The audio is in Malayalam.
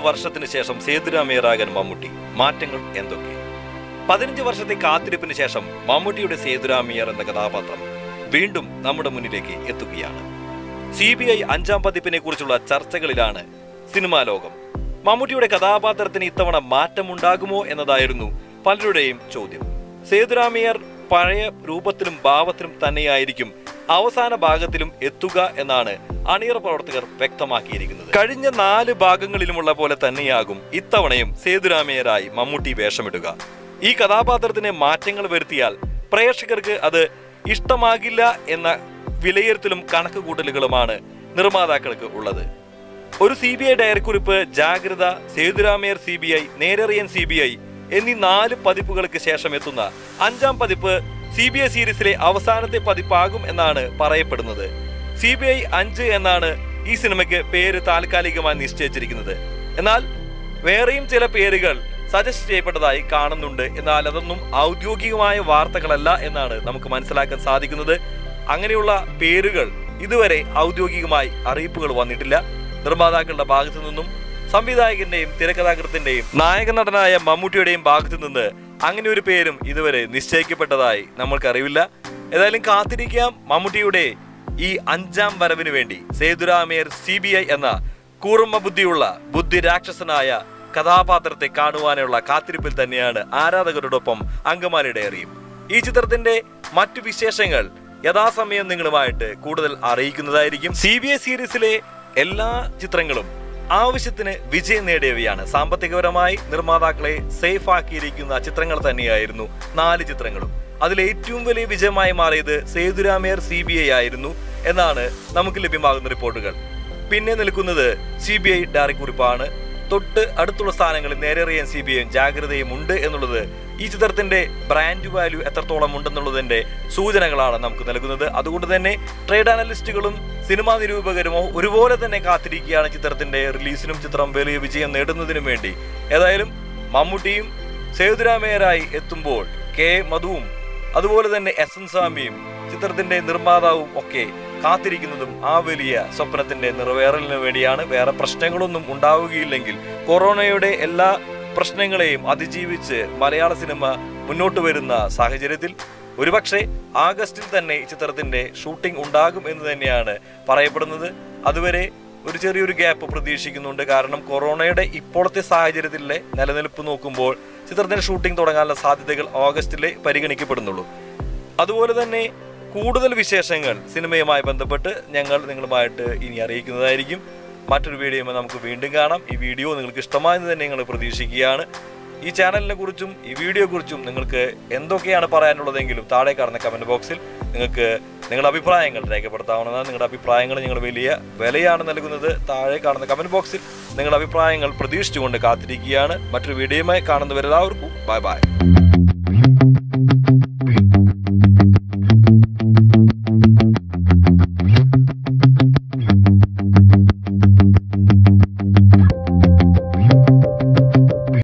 വർഷത്തിന് ശേഷം സേതുരാമയ്യറാകാൻ മമ്മൂട്ടി മാറ്റങ്ങൾ എന്തൊക്കെ പതിനഞ്ച് വർഷത്തെ കാത്തിരിപ്പിന് ശേഷം മമ്മൂട്ടിയുടെ സേതുരാമയ്യർ എന്ന കഥാപാത്രം വീണ്ടും നമ്മുടെ മുന്നിലേക്ക് എത്തുകയാണ് സി ബി ഐ അഞ്ചാം പതിപ്പിനെ കുറിച്ചുള്ള ചർച്ചകളിലാണ് സിനിമാ ലോകം മമ്മൂട്ടിയുടെ കഥാപാത്രത്തിന് ഇത്തവണ മാറ്റമുണ്ടാകുമോ എന്നതായിരുന്നു പലരുടെയും ചോദ്യം സേതുരാമയ്യർ പഴയ രൂപത്തിലും ഭാവത്തിലും തന്നെയായിരിക്കും അവസാന ഭാഗത്തിലും എത്തുക എന്നാണ് അണിയറ പ്രവർത്തകർ വ്യക്തമാക്കിയിരിക്കുന്നത് കഴിഞ്ഞ നാല് ഭാഗങ്ങളിലുമുള്ള പോലെ തന്നെയാകും ഇത്തവണയും സേതുരാമയ്യരായി മമ്മൂട്ടി വേഷമിടുക ഈ കഥാപാത്രത്തിന് മാറ്റങ്ങൾ വരുത്തിയാൽ പ്രേക്ഷകർക്ക് അത് ഇഷ്ടമാകില്ല എന്ന വിലയിരുത്തലും കണക്കുകൂട്ടലുകളുമാണ് നിർമ്മാതാക്കൾക്ക് ഉള്ളത് ഒരു സി ബി ഐ ഡയറിക്കുറിപ്പ് Jagratha Sethuramaiyer C B I Nerariyan C B I എന്നീ നാല് പതിപ്പുകൾക്ക് ശേഷം എത്തുന്ന അഞ്ചാം പതിപ്പ് സി ബി ഐ സീരീസിലെ അവസാനത്തെ പതിപ്പാകും എന്നാണ് പറയപ്പെടുന്നത് സി ബി ഐ അഞ്ച് എന്നാണ് ഈ സിനിമയ്ക്ക് പേര് താൽക്കാലികമായി നിശ്ചയിച്ചിരിക്കുന്നത് എന്നാൽ വേറെയും ചില പേരുകൾ സജസ്റ്റ് ചെയ്യപ്പെട്ടതായി കാണുന്നുണ്ട് എന്നാൽ അതൊന്നും ഔദ്യോഗികമായ വാർത്തകളല്ല എന്നാണ് നമുക്ക് മനസ്സിലാക്കാൻ സാധിക്കുന്നത് അങ്ങനെയുള്ള പേരുകൾ ഇതുവരെ ഔദ്യോഗികമായി അറിയിപ്പുകൾ വന്നിട്ടില്ല നിർമ്മാതാക്കളുടെ ഭാഗത്തു നിന്നും സംവിധായകന്റെയും തിരക്കഥാകൃത്തിന്റെയും നായക നടനായ മമ്മൂട്ടിയുടെയും ഭാഗത്തു നിന്ന് അങ്ങനെ ഒരു പേരും ഇതുവരെ നിശ്ചയിക്കപ്പെട്ടതായി നമ്മൾക്കറിയില്ല ഏതായാലും കാത്തിരിക്കാം മമ്മൂട്ടിയുടെ ഈ അഞ്ചാം വരവിന് വേണ്ടി സേതുരാമേർ സി ബി ഐ എന്ന കൂർമ്മ ബുദ്ധിയുള്ള ബുദ്ധി രാക്ഷസനായ കഥാപാത്രത്തെ കാണുവാനുള്ള കാത്തിരിപ്പിൽ തന്നെയാണ് ആരാധകരോടൊപ്പം അങ്കമാലി ഡയറിയും ഈ ചിത്രത്തിന്റെ മറ്റു വിശേഷങ്ങൾ യഥാസമയം നിങ്ങളുമായിട്ട് കൂടുതൽ അറിയിക്കുന്നതായിരിക്കും സി ബി ഐ സീരീസിലെ എല്ലാ ചിത്രങ്ങളും ആവശ്യത്തിന് വിജയം നേടിയവയാണ് സാമ്പത്തികപരമായി നിർമ്മാതാക്കളെ സേഫ് ആക്കിയിരിക്കുന്ന ചിത്രങ്ങൾ തന്നെയായിരുന്നു നാല് ചിത്രങ്ങളും അതിൽ ഏറ്റവും വലിയ വിജയമായി മാറിയത് സേതുരാമേർ സി ബി ഐ ആയിരുന്നു എന്നാണ് നമുക്ക് ലഭ്യമാകുന്ന റിപ്പോർട്ടുകൾ പിന്നെ നിൽക്കുന്നത് സി ബി ഐ ഡയറിക്കുറിപ്പാണ് തൊട്ട് അടുത്തുള്ള സ്ഥാനങ്ങളിൽ നേരറിയാൻ സി ബി ഐയും ജാഗ്രതയും ഉണ്ട് എന്നുള്ളത് ഈ ചിത്രത്തിന്റെ ബ്രാൻഡ് വാല്യൂ എത്രത്തോളം ഉണ്ടെന്നുള്ളതിന്റെ സൂചനകളാണ് നമുക്ക് നൽകുന്നത് അതുകൊണ്ട് തന്നെ ട്രേഡ് അനലിസ്റ്റുകളും സിനിമാ നിരൂപകരുമോ ഒരുപോലെ തന്നെ കാത്തിരിക്കുകയാണ് ചിത്രത്തിന്റെ റിലീസിനും ചിത്രം വലിയ വിജയം നേടുന്നതിനും വേണ്ടി ഏതായാലും മമ്മൂട്ടിയും സേതുരാമയ്യരായി എത്തുമ്പോൾ കെ മധുവും അതുപോലെ തന്നെ എസ് എൻ സ്വാമിയും ചിത്രത്തിന്റെ നിർമ്മാതാവും ഒക്കെ കാത്തിരിക്കുന്നതും ആ വലിയ സ്വപ്നത്തിന്റെ നിറവേറലിന് വേണ്ടിയാണ് വേറെ പ്രശ്നങ്ങളൊന്നും ഉണ്ടാവുകയില്ലെങ്കിൽ കൊറോണയുടെ എല്ലാ പ്രശ്നങ്ങളെയും അതിജീവിച്ച് മലയാള സിനിമ മുന്നോട്ട് വരുന്ന സാഹചര്യത്തിൽ ഒരുപക്ഷെ ആഗസ്റ്റിൽ തന്നെ ഈ ചിത്രത്തിന്റെ ഷൂട്ടിംഗ് ഉണ്ടാകും എന്ന് തന്നെയാണ് പറയപ്പെടുന്നത് അതുവരെ ഒരു ചെറിയൊരു ഗ്യാപ്പ് പ്രതീക്ഷിക്കുന്നുണ്ട് കാരണം കൊറോണയുടെ ഇപ്പോഴത്തെ സാഹചര്യത്തിലെ നിലനിൽപ്പ് നോക്കുമ്പോൾ ചിത്രത്തിന്റെ ഷൂട്ടിംഗ് തുടങ്ങാനുള്ള സാധ്യതകൾ ഓഗസ്റ്റിലെ പരിഗണിക്കപ്പെടുന്നുള്ളൂ അതുപോലെ തന്നെ കൂടുതൽ വിശേഷങ്ങൾ സിനിമയുമായി ബന്ധപ്പെട്ട് ഞങ്ങൾ നിങ്ങളുമായിട്ട് ഇനി അറിയിക്കുന്നതായിരിക്കും മറ്റൊരു വീഡിയോയുമായി നമുക്ക് വീണ്ടും കാണാം ഈ വീഡിയോ നിങ്ങൾക്ക് ഇഷ്ടമായെന്ന് തന്നെ ഞങ്ങൾ പ്രതീക്ഷിക്കുകയാണ് ഈ ചാനലിനെ കുറിച്ചും ഈ വീഡിയോയെ കുറിച്ചും നിങ്ങൾക്ക് എന്തൊക്കെയാണ് പറയാനുള്ളതെങ്കിലും താഴെ കാണുന്ന കമന്റ് ബോക്സിൽ നിങ്ങൾക്ക് നിങ്ങളുടെ അഭിപ്രായങ്ങൾ രേഖപ്പെടുത്താവുന്നതാണ് നിങ്ങളുടെ അഭിപ്രായങ്ങൾ ഞങ്ങൾ വലിയ വിലയാണ് നൽകുന്നത് താഴെ കാണുന്ന കമന്റ് ബോക്സിൽ നിങ്ങളുടെ അഭിപ്രായങ്ങൾ പ്രതീക്ഷിച്ചുകൊണ്ട് കാത്തിരിക്കുകയാണ് മറ്റൊരു വീഡിയോയുമായി കാണുന്നവരെല്ലാവർക്കും ബൈ ബൈ